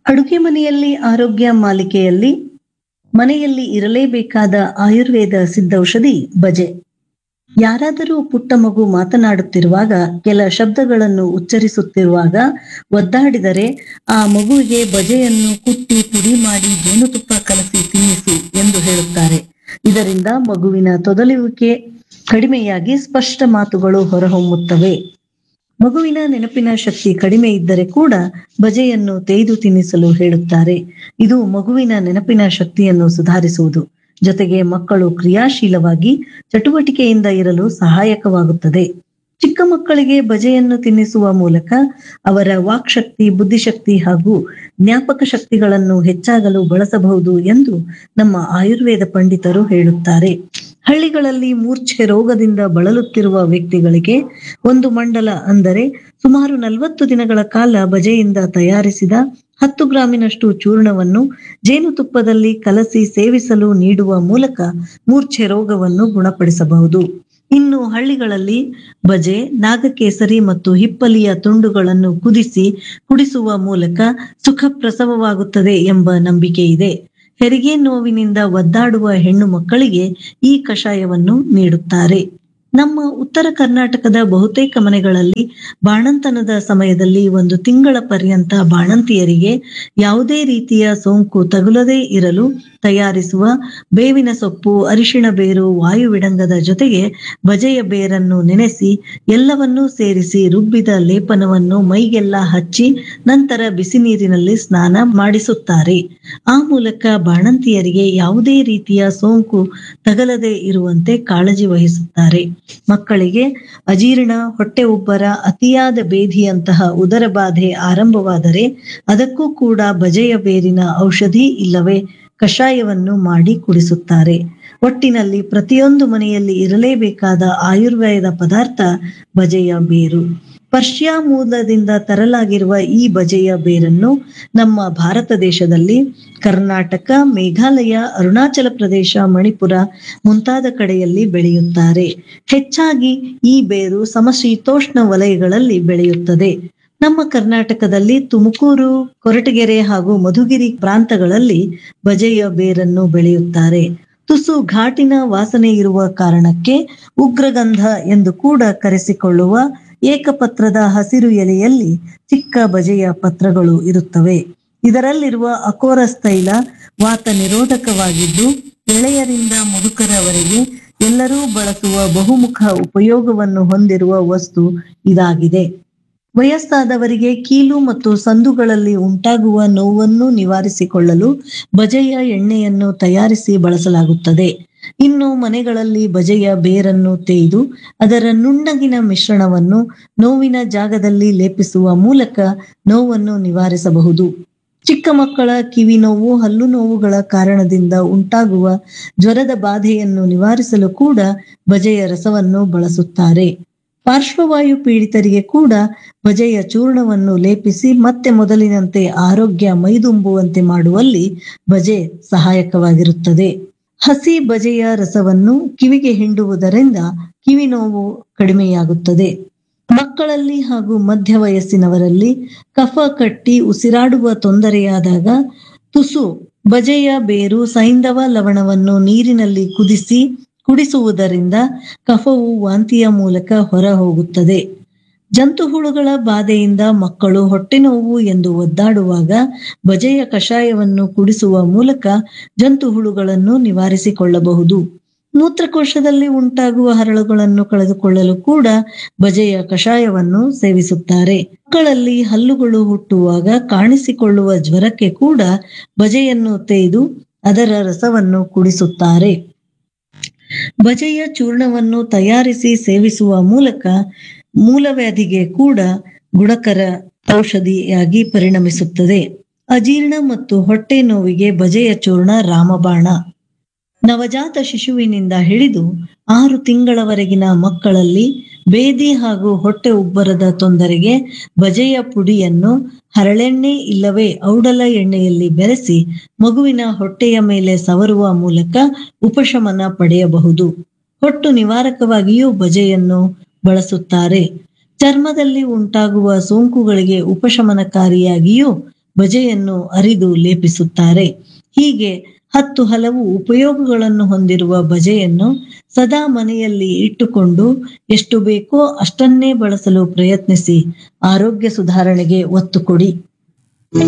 ಅಡುಗೆ ಮನೆಯಲ್ಲಿ ಆರೋಗ್ಯ ಮಾಲಿಕೆಯಲ್ಲಿ ಮನೆಯಲ್ಲಿ ಇರಲೇಬೇಕಾದ ಆಯುರ್ವೇದ ಸಿದ್ಧೌಷಧಿ ಬಜೆ ಯಾರಾದರೂ ಪುಟ್ಟ ಮಗು ಮಾತನಾಡುತ್ತಿರುವಾಗ ಕೆಲ ಶಬ್ದಗಳನ್ನು ಉಚ್ಚರಿಸುತ್ತಿರುವಾಗ ಒದ್ದಾಡಿದರೆ ಆ ಮಗುವಿಗೆ ಬಜೆಯನ್ನು ಕುಟ್ಟಿ ಪುಡಿ ಮಾಡಿ ಜೇನುತುಪ್ಪ ಕಲಸಿ ತಿನ್ನಿಸಿ ಎಂದು ಹೇಳುತ್ತಾರೆ ಇದರಿಂದ ಮಗುವಿನ ತೊದಲುವಿಕೆ ಕಡಿಮೆಯಾಗಿ ಸ್ಪಷ್ಟ ಮಾತುಗಳು ಹೊರಹೊಮ್ಮುತ್ತವೆ ಮಗುವಿನ ನೆನಪಿನ ಶಕ್ತಿ ಕಡಿಮೆ ಇದ್ದರೆ ಕೂಡ ಬಜೆಯನ್ನು ತೇಯ್ದು ತಿನ್ನಿಸಲು ಹೇಳುತ್ತಾರೆ ಇದು ಮಗುವಿನ ನೆನಪಿನ ಶಕ್ತಿಯನ್ನು ಸುಧಾರಿಸುವುದು ಜೊತೆಗೆ ಮಕ್ಕಳು ಕ್ರಿಯಾಶೀಲವಾಗಿ ಚಟುವಟಿಕೆಯಿಂದ ಇರಲು ಸಹಾಯಕವಾಗುತ್ತದೆ ಚಿಕ್ಕ ಮಕ್ಕಳಿಗೆ ಬಜೆಯನ್ನು ತಿನ್ನಿಸುವ ಮೂಲಕ ಅವರ ವಾಕ್ಶಕ್ತಿ ಬುದ್ಧಿಶಕ್ತಿ ಹಾಗೂ ಜ್ಞಾಪಕ ಶಕ್ತಿಗಳನ್ನು ಹೆಚ್ಚಾಗಲು ಬಳಸಬಹುದು ಎಂದು ನಮ್ಮ ಆಯುರ್ವೇದ ಪಂಡಿತರು ಹೇಳುತ್ತಾರೆ ಹಳ್ಳಿಗಳಲ್ಲಿ ಮೂರ್ಛೆ ರೋಗದಿಂದ ಬಳಲುತ್ತಿರುವ ವ್ಯಕ್ತಿಗಳಿಗೆ ಒಂದು ಮಂಡಲ ಅಂದರೆ ಸುಮಾರು ನಲವತ್ತು ದಿನಗಳ ಕಾಲ ಬಜೆಯಿಂದ ತಯಾರಿಸಿದ ಹತ್ತು ಗ್ರಾಮಿನಷ್ಟು ಚೂರ್ಣವನ್ನು ಜೇನುತುಪ್ಪದಲ್ಲಿ ಕಲಸಿ ಸೇವಿಸಲು ನೀಡುವ ಮೂಲಕ ಮೂರ್ಛೆ ರೋಗವನ್ನು ಗುಣಪಡಿಸಬಹುದು ಇನ್ನು ಹಳ್ಳಿಗಳಲ್ಲಿ ಬಜೆ ನಾಗಕೇಸರಿ ಮತ್ತು ಹಿಪ್ಪಲಿಯ ತುಂಡುಗಳನ್ನು ಕುದಿಸಿ ಕುಡಿಸುವ ಮೂಲಕ ಸುಖ ಪ್ರಸವವಾಗುತ್ತದೆ ಎಂಬ ನಂಬಿಕೆ ಇದೆ ಹೆರಿಗೆ ನೋವಿನಿಂದ ಒದ್ದಾಡುವ ಹೆಣ್ಣು ಮಕ್ಕಳಿಗೆ ಈ ಕಷಾಯವನ್ನು ನೀಡುತ್ತಾರೆ ನಮ್ಮ ಉತ್ತರ ಕರ್ನಾಟಕದ ಬಹುತೇಕ ಮನೆಗಳಲ್ಲಿ ಬಾಣಂತನದ ಸಮಯದಲ್ಲಿ ಒಂದು ತಿಂಗಳ ಪರ್ಯಂತ ಬಾಣಂತಿಯರಿಗೆ ಯಾವುದೇ ರೀತಿಯ ಸೋಂಕು ತಗುಲದೇ ಇರಲು ತಯಾರಿಸುವ ಬೇವಿನ ಸೊಪ್ಪು ಅರಿಶಿಣ ಬೇರು ವಾಯುವಿಡಂಗದ ಜೊತೆಗೆ ಬಜೆಯ ಬೇರನ್ನು ನೆನೆಸಿ ಎಲ್ಲವನ್ನೂ ಸೇರಿಸಿ ರುಬ್ಬಿದ ಲೇಪನವನ್ನು ಮೈಗೆಲ್ಲ ಹಚ್ಚಿ ನಂತರ ಬಿಸಿ ನೀರಿನಲ್ಲಿ ಸ್ನಾನ ಮಾಡಿಸುತ್ತಾರೆ ಆ ಮೂಲಕ ಬಾಣಂತಿಯರಿಗೆ ಯಾವುದೇ ರೀತಿಯ ಸೋಂಕು ತಗಲದೇ ಇರುವಂತೆ ಕಾಳಜಿ ವಹಿಸುತ್ತಾರೆ ಮಕ್ಕಳಿಗೆ ಅಜೀರ್ಣ ಹೊಟ್ಟೆ ಉಬ್ಬರ ಅತಿಯಾದ ಬೇಧಿಯಂತಹ ಉದರ ಬಾಧೆ ಆರಂಭವಾದರೆ ಅದಕ್ಕೂ ಕೂಡ ಬಜೆಯ ಬೇರಿನ ಔಷಧಿ ಇಲ್ಲವೇ ಕಷಾಯವನ್ನು ಮಾಡಿ ಕುಡಿಸುತ್ತಾರೆ ಒಟ್ಟಿನಲ್ಲಿ ಪ್ರತಿಯೊಂದು ಮನೆಯಲ್ಲಿ ಇರಲೇಬೇಕಾದ ಆಯುರ್ವೇದ ಪದಾರ್ಥ ಬಜೆಯ ಬೇರು ಪರ್ಷಿಯಾ ಮೂಲದಿಂದ ತರಲಾಗಿರುವ ಈ ಬಜೆಯ ಬೇರನ್ನು ನಮ್ಮ ಭಾರತ ದೇಶದಲ್ಲಿ ಕರ್ನಾಟಕ ಮೇಘಾಲಯ ಅರುಣಾಚಲ ಪ್ರದೇಶ ಮಣಿಪುರ ಮುಂತಾದ ಕಡೆಯಲ್ಲಿ ಬೆಳೆಯುತ್ತಾರೆ ಹೆಚ್ಚಾಗಿ ಈ ಬೇರು ಸಮಶೀತೋಷ್ಣ ವಲಯಗಳಲ್ಲಿ ಬೆಳೆಯುತ್ತದೆ ನಮ್ಮ ಕರ್ನಾಟಕದಲ್ಲಿ ತುಮಕೂರು ಕೊರಟಗೆರೆ ಹಾಗೂ ಮಧುಗಿರಿ ಪ್ರಾಂತಗಳಲ್ಲಿ ಬಜೆಯ ಬೇರನ್ನು ಬೆಳೆಯುತ್ತಾರೆ ತುಸು ಘಾಟಿನ ವಾಸನೆ ಇರುವ ಕಾರಣಕ್ಕೆ ಉಗ್ರಗಂಧ ಎಂದು ಕೂಡ ಕರೆಸಿಕೊಳ್ಳುವ ಏಕಪತ್ರದ ಹಸಿರು ಎಲೆಯಲ್ಲಿ ಚಿಕ್ಕ ಬಜೆಯ ಪತ್ರಗಳು ಇರುತ್ತವೆ ಇದರಲ್ಲಿರುವ ಅಕೋರಸ್ ತೈಲ ವಾತ ನಿರೋಧಕವಾಗಿದ್ದು ಎಳೆಯರಿಂದ ಮುದುಕರವರೆಗೆ ಎಲ್ಲರೂ ಬಳಸುವ ಬಹುಮುಖ ಉಪಯೋಗವನ್ನು ಹೊಂದಿರುವ ವಸ್ತು ಇದಾಗಿದೆ ವಯಸ್ಸಾದವರಿಗೆ ಕೀಲು ಮತ್ತು ಸಂದುಗಳಲ್ಲಿ ಉಂಟಾಗುವ ನೋವನ್ನು ನಿವಾರಿಸಿಕೊಳ್ಳಲು ಬಜೆಯ ಎಣ್ಣೆಯನ್ನು ತಯಾರಿಸಿ ಬಳಸಲಾಗುತ್ತದೆ ಇನ್ನು ಮನೆಗಳಲ್ಲಿ ಬಜೆಯ ಬೇರನ್ನು ತೇಯ್ದು ಅದರ ನುಣ್ಣಗಿನ ಮಿಶ್ರಣವನ್ನು ನೋವಿನ ಜಾಗದಲ್ಲಿ ಲೇಪಿಸುವ ಮೂಲಕ ನೋವನ್ನು ನಿವಾರಿಸಬಹುದು ಚಿಕ್ಕ ಮಕ್ಕಳ ಕಿವಿ ನೋವು ಹಲ್ಲು ನೋವುಗಳ ಕಾರಣದಿಂದ ಉಂಟಾಗುವ ಜ್ವರದ ಬಾಧೆಯನ್ನು ನಿವಾರಿಸಲು ಕೂಡ ಬಜೆಯ ರಸವನ್ನು ಬಳಸುತ್ತಾರೆ ಪಾರ್ಶ್ವವಾಯು ಪೀಡಿತರಿಗೆ ಕೂಡ ಬಜೆಯ ಚೂರ್ಣವನ್ನು ಲೇಪಿಸಿ ಮತ್ತೆ ಮೊದಲಿನಂತೆ ಆರೋಗ್ಯ ಮೈದುಂಬುವಂತೆ ಮಾಡುವಲ್ಲಿ ಬಜೆ ಸಹಾಯಕವಾಗಿರುತ್ತದೆ ಹಸಿ ಬಜೆಯ ರಸವನ್ನು ಕಿವಿಗೆ ಹಿಂಡುವುದರಿಂದ ಕಿವಿ ನೋವು ಕಡಿಮೆಯಾಗುತ್ತದೆ ಮಕ್ಕಳಲ್ಲಿ ಹಾಗೂ ಮಧ್ಯ ವಯಸ್ಸಿನವರಲ್ಲಿ ಕಫ ಕಟ್ಟಿ ಉಸಿರಾಡುವ ತೊಂದರೆಯಾದಾಗ ತುಸು ಬಜೆಯ ಬೇರು ಸೈಂಧವ ಲವಣವನ್ನು ನೀರಿನಲ್ಲಿ ಕುದಿಸಿ ಕುಡಿಸುವುದರಿಂದ ಕಫವು ವಾಂತಿಯ ಮೂಲಕ ಹೊರ ಹೋಗುತ್ತದೆ ಜಂತು ಹುಳುಗಳ ಬಾಧೆಯಿಂದ ಮಕ್ಕಳು ಹೊಟ್ಟೆ ನೋವು ಎಂದು ಒದ್ದಾಡುವಾಗ ಬಜೆಯ ಕಷಾಯವನ್ನು ಕುಡಿಸುವ ಮೂಲಕ ಜಂತು ಹುಳುಗಳನ್ನು ನಿವಾರಿಸಿಕೊಳ್ಳಬಹುದು ಮೂತ್ರಕೋಶದಲ್ಲಿ ಉಂಟಾಗುವ ಹರಳುಗಳನ್ನು ಕಳೆದುಕೊಳ್ಳಲು ಕೂಡ ಬಜೆಯ ಕಷಾಯವನ್ನು ಸೇವಿಸುತ್ತಾರೆ ಮಕ್ಕಳಲ್ಲಿ ಹಲ್ಲುಗಳು ಹುಟ್ಟುವಾಗ ಕಾಣಿಸಿಕೊಳ್ಳುವ ಜ್ವರಕ್ಕೆ ಕೂಡ ಬಜೆಯನ್ನು ತೇಯ್ದು ಅದರ ರಸವನ್ನು ಕುಡಿಸುತ್ತಾರೆ ಬಜೆಯ ಚೂರ್ಣವನ್ನು ತಯಾರಿಸಿ ಸೇವಿಸುವ ಮೂಲಕ ಮೂಲವ್ಯಾಧಿಗೆ ಕೂಡ ಗುಣಕರ ಔಷಧಿಯಾಗಿ ಪರಿಣಮಿಸುತ್ತದೆ ಅಜೀರ್ಣ ಮತ್ತು ಹೊಟ್ಟೆ ನೋವಿಗೆ ಬಜೆಯ ಚೂರ್ಣ ರಾಮಬಾಣ ನವಜಾತ ಶಿಶುವಿನಿಂದ ಹಿಡಿದು ಆರು ತಿಂಗಳವರೆಗಿನ ಮಕ್ಕಳಲ್ಲಿ ಬೇದಿ ಹಾಗೂ ಹೊಟ್ಟೆ ಉಬ್ಬರದ ತೊಂದರೆಗೆ ಬಜೆಯ ಪುಡಿಯನ್ನು ಹರಳೆಣ್ಣೆ ಇಲ್ಲವೇ ಔಡಲ ಎಣ್ಣೆಯಲ್ಲಿ ಬೆರೆಸಿ ಮಗುವಿನ ಹೊಟ್ಟೆಯ ಮೇಲೆ ಸವರುವ ಮೂಲಕ ಉಪಶಮನ ಪಡೆಯಬಹುದು ಹೊಟ್ಟು ನಿವಾರಕವಾಗಿಯೂ ಬಜೆಯನ್ನು ಬಳಸುತ್ತಾರೆ ಚರ್ಮದಲ್ಲಿ ಉಂಟಾಗುವ ಸೋಂಕುಗಳಿಗೆ ಉಪಶಮನಕಾರಿಯಾಗಿಯೂ ಬಜೆಯನ್ನು ಅರಿದು ಲೇಪಿಸುತ್ತಾರೆ ಹೀಗೆ ಹತ್ತು ಹಲವು ಉಪಯೋಗಗಳನ್ನು ಹೊಂದಿರುವ ಬಜೆಯನ್ನು ಸದಾ ಮನೆಯಲ್ಲಿ ಇಟ್ಟುಕೊಂಡು ಎಷ್ಟು ಬೇಕೋ ಅಷ್ಟನ್ನೇ ಬಳಸಲು ಪ್ರಯತ್ನಿಸಿ ಆರೋಗ್ಯ ಸುಧಾರಣೆಗೆ ಒತ್ತು ಕೊಡಿ